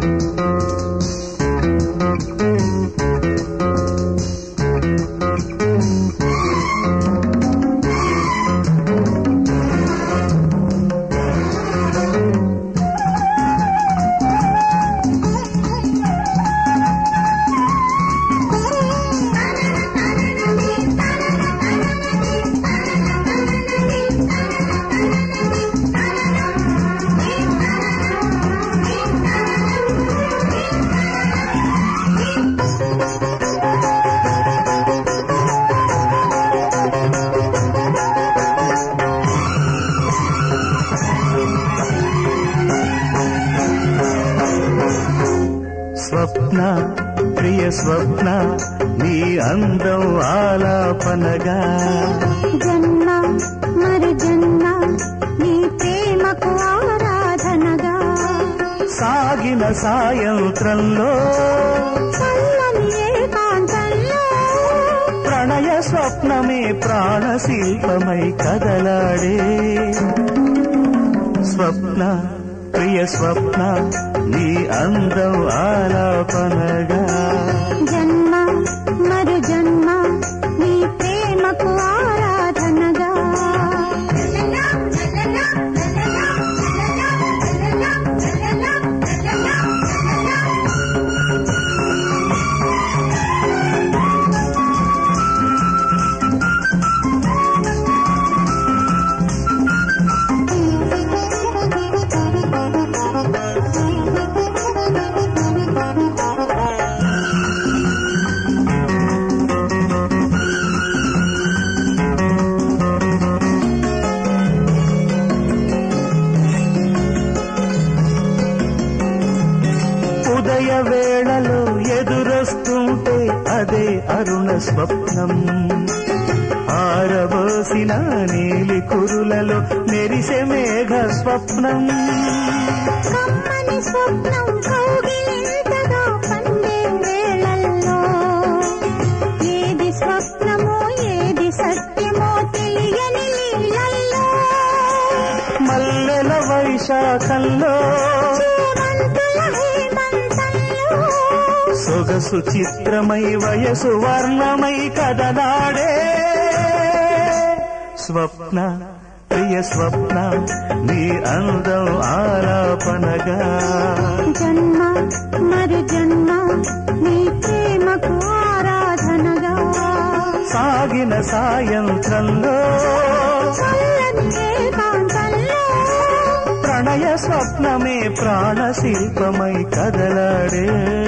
స్వప్న ప్రియ స్వప్న నీ అందం ఆలాపనగా జన్మ మరి జన్మ నీ ప్రేమకు ఆరాధనగా సాగిన సాయంత్రంలో చల్లని ఏకాంతంలో ప్రణయ స్వప్నమే ప్రాణశిల్పమై కదలాడే స్వప్న ప్రియ స్వప్న నీ అందం ఆలాపనగా జన్మ మరు జన్మ నీ ప్రేమకు ఆరాధనగా ఉదయ వేళలో ఎదురొస్తుంటే అదే అరుణ స్వప్నం ఆరబోసిన నీలి కురులలో మెరిసే మేఘ స్వప్నం కమ్మని స్వప్నం కౌగిలింతగా పండే వేళల్లో ఏది స్వప్నమో ఏది సత్యమో తెలియని నీళ్ళల్లో మల్లెల వైశాఖంలో చేమంతుల హేమంతంలో సొగసు చిత్రమై వయసు వర్ణమై కదనాడే స్వప్న ప్రియ స్వప్న నీ అందం ఆలాపనగా జన్మ మరి జన్మ నీ ప్రేమకు ఆరాధనగా సాగిన సాయంత్రంలో చల్లని ఏకాంతంలో ప్రణయ స్వప్నమే ప్రాణశిల్పమై కదలాడే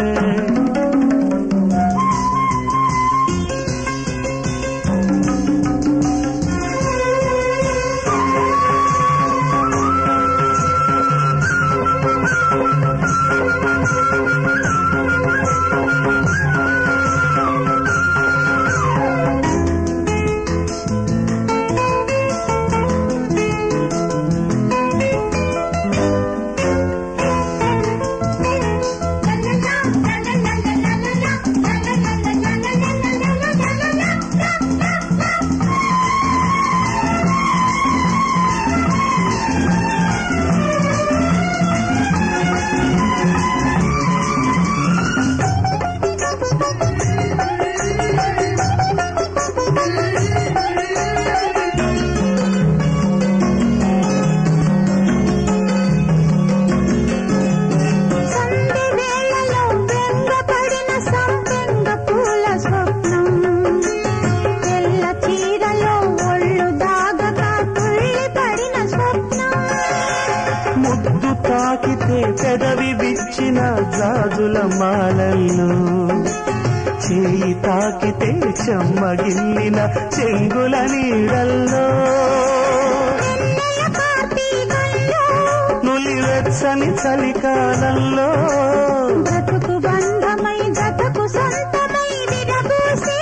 సంధి వేళలో బెంగపడిన సంపెంగ పూల స్వప్నం తెల్ల చీరలో ఒళ్ళు దాగక తుళ్ళిపడిన స్వప్నం ముద్దు తాకితే పెదవి విచ్చిన జాజుల మాలల్లో చేయి తాకితే చెమ్మగిల్లిన చెంగుల నీడల్లో వెన్నెల కార్తీకంలో నులివెచ్చని చలికాలంలో బ్రతుకు బంధమై జతకు సొంతమై విరబూసి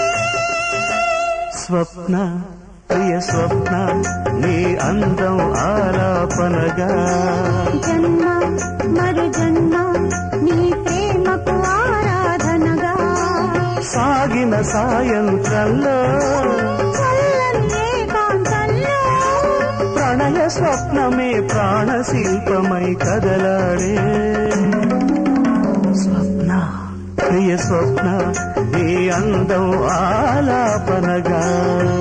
స్వప్న ప్రియ స్వప్న నీ అందం ఆలాపనగా జన్మ మరు జన్మ నీ ప్రేమకు ఆరాధనగా సాగిన సాయంత్రంలో చల్లని ఏకాంతంలో ప్రణయ స్వప్నమే ప్రాణశిల్పమై కదలాడే ప్రియ స్వప్న నీ అందం ఆలాపనగా